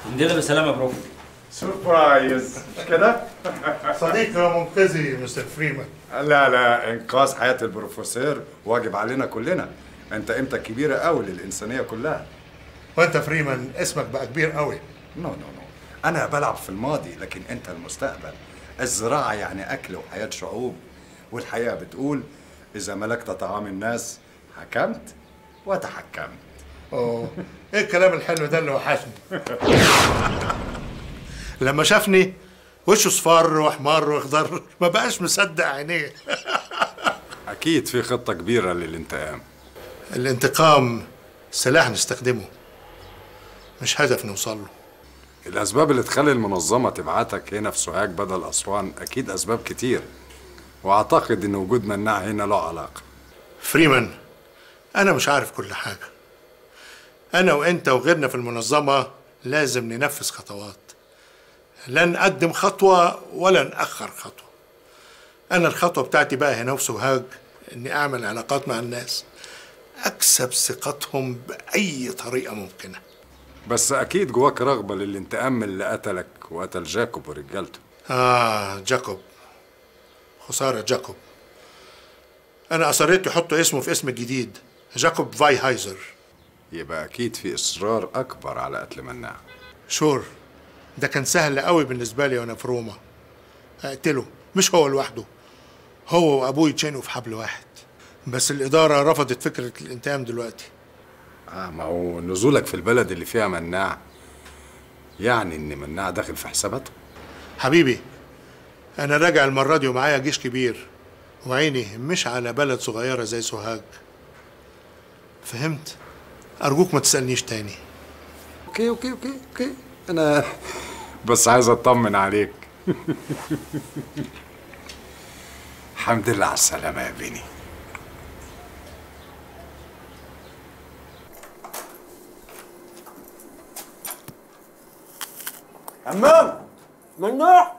الحمد بالسلامه يا بروف سربرايز مش كده؟ صديقي منقذي مستر فريمان لا لا انقاذ حياه البروفيسور واجب علينا كلنا انت قيمتك كبيره قوي للانسانيه كلها وانت فريمان اسمك بقى كبير قوي نو نو نو انا بلعب في الماضي لكن انت المستقبل الزراعه يعني اكل وحياه شعوب والحياه بتقول اذا ملكت طعام الناس حكمت وتحكمت اوه ايه الكلام الحلو ده اللي وحشني لما شافني وشه صفار واحمر واخضر ما بقاش مصدق عينيه اكيد في خطه كبيره للانتقام الانتقام سلاح نستخدمه مش هدف نوصل له الاسباب اللي تخلي المنظمه تبعتك هنا في سوهاج بدل اسوان اكيد اسباب كتير واعتقد ان وجود مناع هنا له علاقه فريمان انا مش عارف كل حاجه انا وانت وغيرنا في المنظمه لازم ننفذ خطوات لا نقدم خطوه ولا ناخر خطوه انا الخطوه بتاعتي بقى هنا في سوهاج اني اعمل علاقات مع الناس اكسب ثقتهم باي طريقه ممكنه بس اكيد جواك رغبه للانتقام من اللي قتلك وقتل جاكوب ورجالته اه جاكوب خساره جاكوب انا اصريت يحطوا اسمه في اسم الجديد جاكوب فاي هايزر يبقى اكيد في اصرار اكبر على قتل مناع شور ده كان سهل قوي بالنسبه لي وانا في روما اقتله مش هو لوحده هو وابوي يتشنقوا في حبل واحد بس الاداره رفضت فكره الانتقام دلوقتي اه ما هو نزولك في البلد اللي فيها مناع يعني ان مناع داخل في حساباته حبيبي انا راجع المره دي ومعايا جيش كبير وعيني مش على بلد صغيره زي سوهاج فهمت ارجوك ما تسالنيش تاني اوكي اوكي اوكي اوكي انا بس عايز اطمن عليك الحمد لله على السلامه يا بني همام ممنوع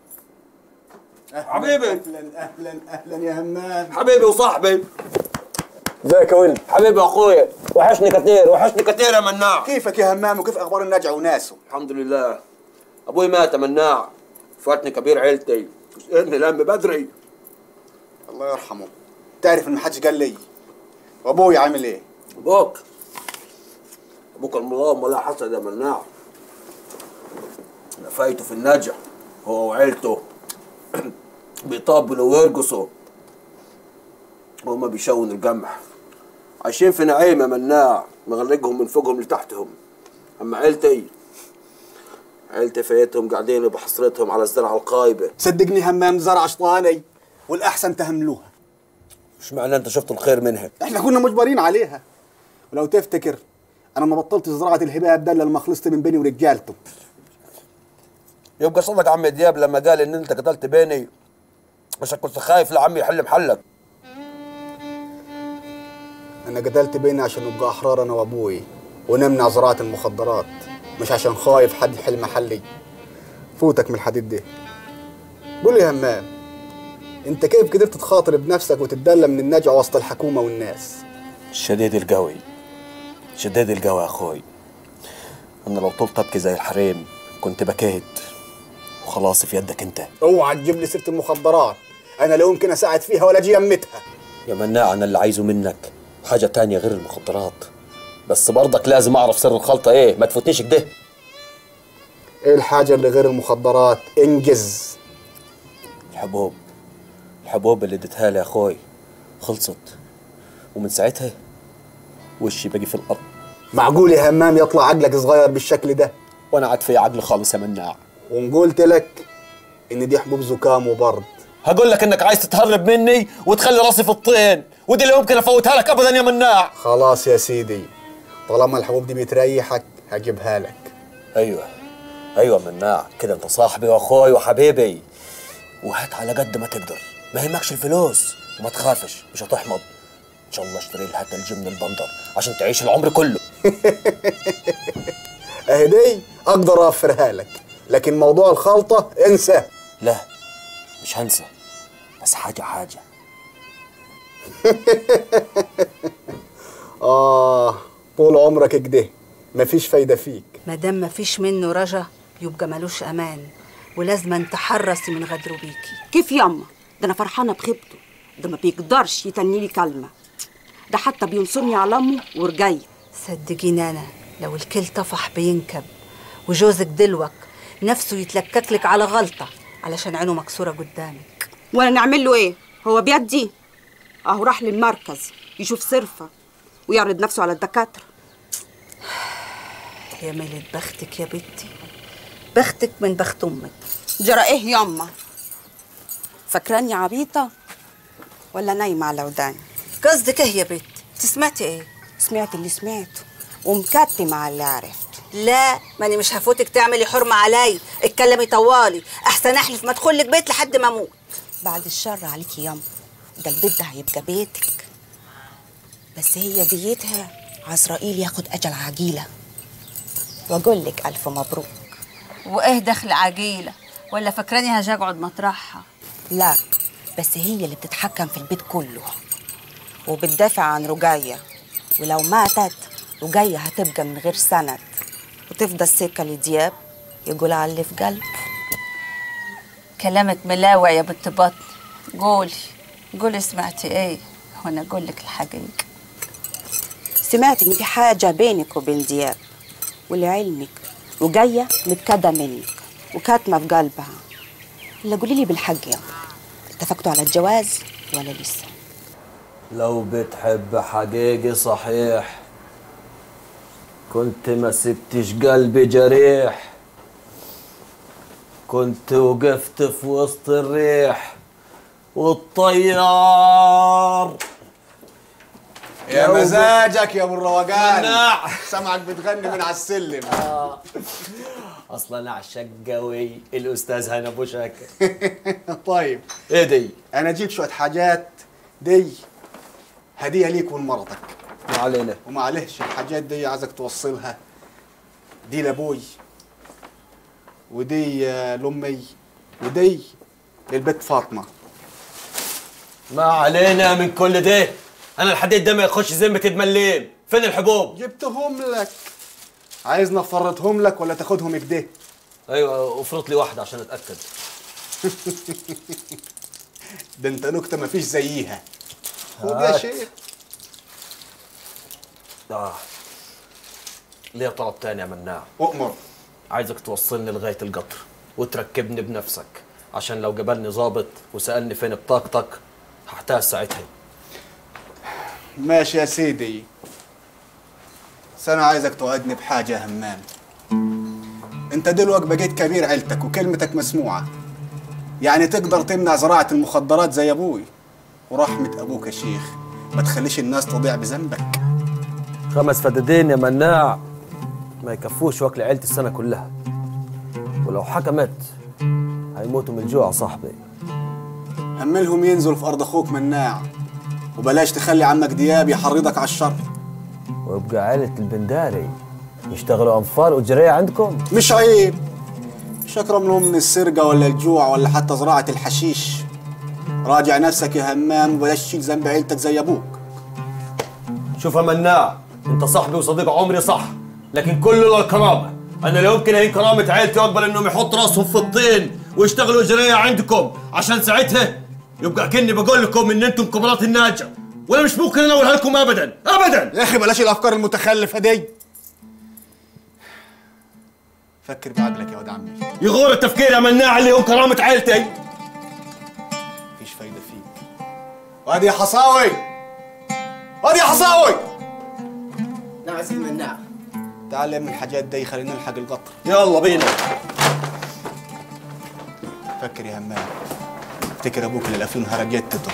حبيبي اهلا اهلا اهلا يا همام حبيبي وصاحبي ازيك يا ولد حبيبي واخويا وحشني كتير وحشني كتير يا مناع كيفك يا همام وكيف اخبار النجع وناسه الحمد لله ابوي مات يا مناع فاتني كبير عيلتي وسألني لم بدري الله يرحمه تعرف ان محدش قال لي وابوي عامل ايه ابوك ابوك المظلوم ولا حسد يا مناع لفايته في النجع هو وعيلته بيطبلوا ويرقصوا هما بيشون القمح عايشين في نعيم يا مناع مغرقهم من فوقهم لتحتهم اما عيلتي عيلتي فايتهم قاعدين بحصرتهم على الزرعه القايبه صدقني همام زرع شطاني والاحسن تهملوها مش معنى انت شفت الخير منها احنا كنا مجبرين عليها ولو تفتكر انا ما بطلت زراعه الهباب ده الا لما خلصت من بيني ورجالته يبقى صدق عم دياب لما قال ان انت قتلت بيني عشان كنت خايف لعمي يحل محلك انا قتلت بيني عشان نبقى احرار انا وابوي ونمنع زراعه المخدرات مش عشان خايف حد يحل محلي فوتك من الحديد ده قول يا همام انت كيف قدرت تخاطر بنفسك وتتدلى من النجع وسط الحكومه والناس شديد القوي شديد القوي يا اخوي انا لو طلت ابكي زي الحريم كنت بكيت وخلاص في يدك انت اوعى تجيب لي سيره المخدرات انا لا يمكن اساعد فيها ولا اجي يمتها يا مناع انا اللي عايزه منك حاجة تانية غير المخدرات بس برضك لازم اعرف سر الخلطة ايه ما تفوتنيش كده ايه الحاجه اللي غير المخدرات انجز الحبوب الحبوب اللي اديتها لي يا اخوي خلصت ومن ساعتها وشي باقي في الارض معقول يا همام يطلع عقلك صغير بالشكل ده وانا عاد في عقل خالص يا مناع وان قلت لك ان دي حبوب زكام وبرد هقول لك انك عايز تتهرب مني وتخلي راسي في الطين ودي اللي ممكن افوتها لك ابدا يا مناع خلاص يا سيدي طالما الحبوب دي بتريحك هجيبها لك ايوه ايوه مناع كده انت صاحبي واخوي وحبيبي وهات على قد ما تقدر ما يهمكش الفلوس وما تخافش مش هتحمض ان شاء الله اشتري لها تلج من البندر عشان تعيش العمر كله اهي دي اقدر اوفرها لك لكن موضوع الخلطه انسى لا مش هنسى بس حاجه حاجه اه طول عمرك كده مفيش فايده فيك ما دام مفيش منه رجا يبقى ملوش امان ولازم تحرصي من غدره بيكي كيف ياما ده انا فرحانه بخيبته ده ما بيقدرش يتني لي كلمه ده حتى بينصرني على امه ورجاي صدقيني انا لو الكل طفح بينكب وجوزك دلوك نفسه يتلكك لك على غلطه علشان عينه مكسوره قدامك وانا نعمل له ايه هو بيدي اهو راح للمركز يشوف صرفه ويعرض نفسه على الدكاتره يا ميلة بختك يا بنتي بختك من بخت امك جرى ايه ياما فاكراني عبيطه ولا نايمه على وداني قصدك ايه يا بنت تسمعتي ايه سمعت اللي سمعته ومكتمه على اللي عرفته لا ماني مش هفوتك تعملي حرمة علي اتكلمي طوالي احسن احلف ما ادخل لك بيت لحد ما اموت بعد الشر عليكي ياما ده البيت ده هيبقى بيتك بس هي ديتها عزرائيل ياخد اجل عجيله واقول لك الف مبروك وايه دخل عجيلة ولا فاكراني هاجي اقعد مطرحها لا بس هي اللي بتتحكم في البيت كله وبتدافع عن رجاية ولو ماتت رجاية هتبقى من غير سند وتفضل سكة لدياب يقول على اللي في قلبه كلامك ملاوع يا بنت بطن قولي قولي سمعتي ايه وانا اقول لك الحقيقة سمعت ان في حاجة بينك وبين دياب ولعلمك رجاية متكدة منك وكاتمة في قلبها الا قولي لي بالحق يا اتفقتوا على الجواز ولا لسه لو بتحب حقيقي صحيح كنت ما سبتش قلبي جريح كنت وقفت في وسط الريح والطيار يا مزاجك يا ابو الروقان مناع. سامعك بتغني من على السلم اصلا اعشق قوي الاستاذ هنا ابو شاكر طيب ايه دي انا جيت شويه حاجات دي هديه ليك ولمرتك ما علينا ومعلش الحاجات دي عايزك توصلها دي لابوي ودي آه، لامي ودي للبنت فاطمه ما علينا من كل ده انا الحديد ده ما يخش ذمة المليم فين الحبوب جبتهم لك عايزنا نفرطهم لك ولا تاخدهم كده ايوه افرط لي واحده عشان اتاكد ده انت نكته مفيش زيها خد يا هات. شيخ اه ليه طلب تاني يا مناع اؤمر عايزك توصلني لغايه القطر وتركبني بنفسك عشان لو جبلني ظابط وسالني فين بطاقتك هحتاج ساعتها ماشي يا سيدي بس انا عايزك توعدني بحاجه يا همام انت دلوقتي بقيت كبير عيلتك وكلمتك مسموعه يعني تقدر تمنع زراعه المخدرات زي ابوي ورحمه ابوك يا شيخ ما تخليش الناس تضيع بذنبك خمس فدادين يا مناع ما يكفوش واكل عيلتي السنه كلها ولو حكمت هيموتوا من الجوع صاحبي هملهم ينزلوا في ارض اخوك مناع وبلاش تخلي عمك دياب يحرضك على الشر ويبقى عيلة البنداري يشتغلوا انفار وجريه عندكم مش عيب مش اكرم لهم من السرقه ولا الجوع ولا حتى زراعه الحشيش راجع نفسك يا همام وبلاش تشيل ذنب عيلتك زي ابوك شوف يا مناع انت صاحبي وصديق عمري صح لكن كله للكرامه انا لا يمكن اهين كرامه عيلتي واقبل انهم يحطوا راسهم في الطين ويشتغلوا جريه عندكم عشان ساعتها يبقى كني بقول لكم ان انتم كبرات الناجه وانا مش ممكن انولها لكم ابدا ابدا يا اخي بلاش الافكار المتخلفه دي فكر بعقلك يا واد عمي يغور التفكير يا مناع اللي هو كرامه عيلتي مفيش فايده فيك واد يا حصاوي واد يا حصاوي نعم يا سيدي مناع تعال يا من الحاجات دي خلينا نلحق القطر يلا بينا فكر يا همام افتكر ابوك اللي الافلام هرجتته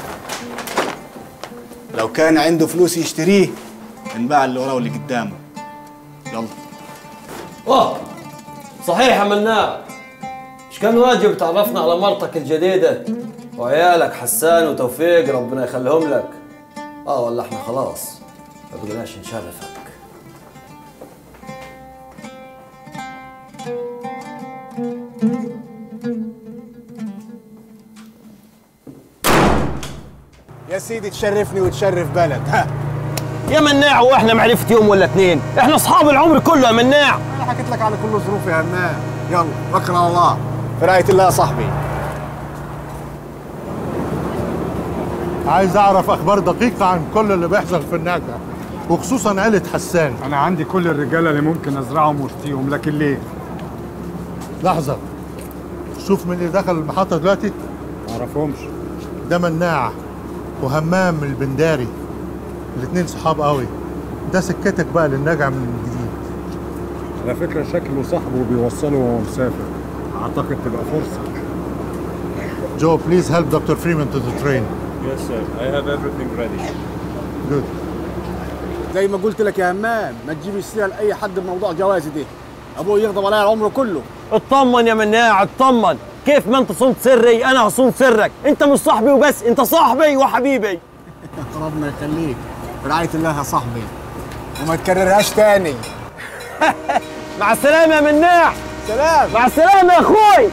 لو كان عنده فلوس يشتريه انباع اللي وراه واللي قدامه يلا اه صحيح يا مناع مش كان واجب تعرفنا على مرتك الجديدة وعيالك حسان وتوفيق ربنا يخليهم لك اه ولا احنا خلاص ما بقيناش نشرفك يا سيدي تشرفني وتشرف بلد ها يا مناع واحنا معرفة يوم ولا اتنين احنا اصحاب العمر كله يا مناع انا حكيت لك على كل ظروف يا همام يلا توكل على الله في رعايه الله يا صاحبي عايز اعرف اخبار دقيقه عن كل اللي بيحصل في النجع وخصوصا عيله حسان انا عندي كل الرجاله اللي ممكن ازرعهم واشتيهم لكن ليه لحظه شوف مين اللي دخل المحطه دلوقتي ما اعرفهمش ده مناع وهمام البنداري الاتنين صحاب قوي ده سكتك بقى للنجع من جديد على فكره شكله صاحبه وبيوصله وهو مسافر اعتقد تبقى فرصه جو بليز هيلب دكتور فريمان تو ذا ترين Yes, sir. I have everything ready. جود زي ما قلت لك يا همام ما تجيبش سيره لاي حد بموضوع جوازي ده ابوي يغضب عليا العمر كله اطمن يا مناع اطمن كيف ما انت صنت سري انا هصون سرك انت مش صاحبي وبس انت صاحبي وحبيبي ربنا يخليك في رعايه الله يا صاحبي وما تكررهاش تاني مع السلامه يا مناع سلام مع السلامه يا اخوي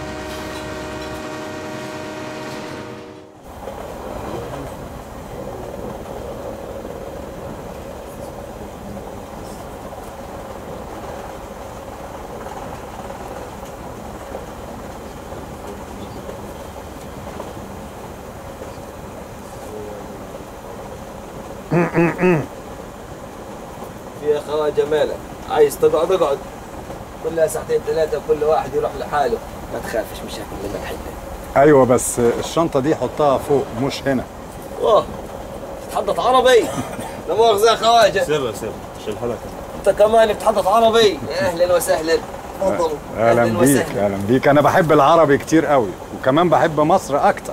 يا خواجه مالك عايز تقعد اقعد كلها ساعتين ثلاثة كل واحد يروح لحاله ما تخافش مش هاكل منك حتة ايوه بس الشنطه دي حطها فوق مش هنا اوه تتحدث عربي لا مؤاخذة يا خواجه سيبها سيبها شيلها لك انت كمان بتتحدث عربي يا اهلا وسهلا تفضل اهلا بيك اهلا بيك انا بحب العربي كتير قوي وكمان بحب مصر اكتر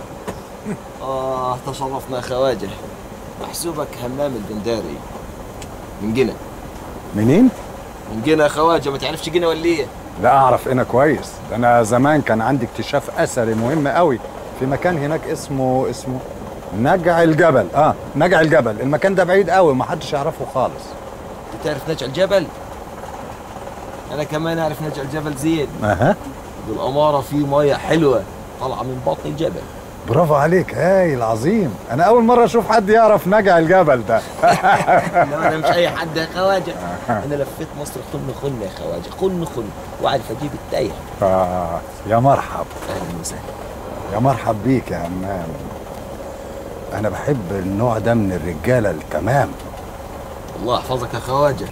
اه تشرفنا يا خواجه محسوبك همام البنداري من جنة منين من جنة يا خواجه ما تعرفش جنة ولا ايه لا اعرف انا كويس ده انا زمان كان عندي اكتشاف اثري مهم قوي في مكان هناك اسمه اسمه نجع الجبل اه نجع الجبل المكان ده بعيد قوي ما حدش يعرفه خالص انت تعرف نجع الجبل انا كمان اعرف نجع الجبل زين اها بالاماره في ميه حلوه طالعه من بطن الجبل برافو عليك هايل عظيم انا اول مره اشوف حد يعرف نجع الجبل ده لا انا مش اي حد يا خواجه انا لفيت مصر خن خن يا خواجه خن خن واعرف اجيب التايه آه يا مرحب اهلا وسهلا يا مرحب بيك يا همام انا بحب النوع ده من الرجاله التمام الله يحفظك يا خواجه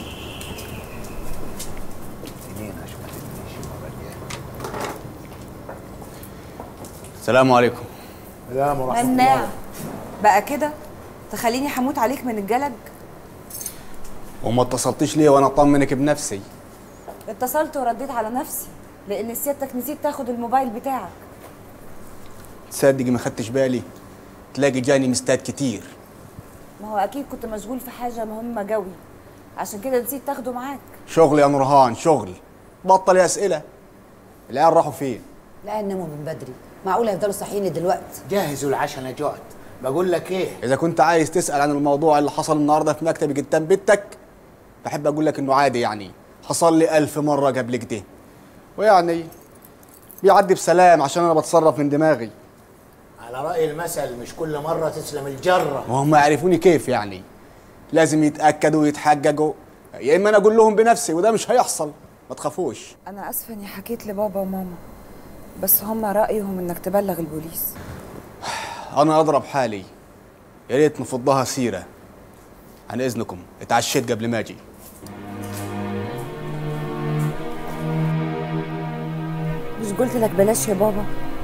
السلام عليكم سلام ورحمه مناع بقى كده تخليني هموت عليك من الجلد وما اتصلتيش ليه وانا اطمنك بنفسي اتصلت ورديت على نفسي لان سيادتك نسيت تاخد الموبايل بتاعك تصدقي ما خدتش بالي تلاقي جاني مستات كتير ما هو اكيد كنت مشغول في حاجه مهمه جوي عشان كده نسيت تاخده معاك شغل يا نورهان شغل بطل اسئله العيال راحوا فين لا ناموا من بدري معقول هيفضلوا صاحيين دلوقتي جهزوا العشاء انا جعت بقول لك ايه اذا كنت عايز تسال عن الموضوع اللي حصل النهارده في مكتبي قدام بيتك بحب اقول لك انه عادي يعني حصل لي ألف مرة قبل كده ويعني بيعدي بسلام عشان أنا بتصرف من دماغي على رأي المثل مش كل مرة تسلم الجرة وهم يعرفوني كيف يعني لازم يتأكدوا ويتحققوا يا إما أنا أقول لهم بنفسي وده مش هيحصل ما تخافوش انا اسفه اني حكيت لبابا وماما بس هم رايهم انك تبلغ البوليس أنا أضرب حالي يا ريت نفضها سيرة عن إذنكم اتعشيت قبل ما أجي مش قلت لك بلاش يا بابا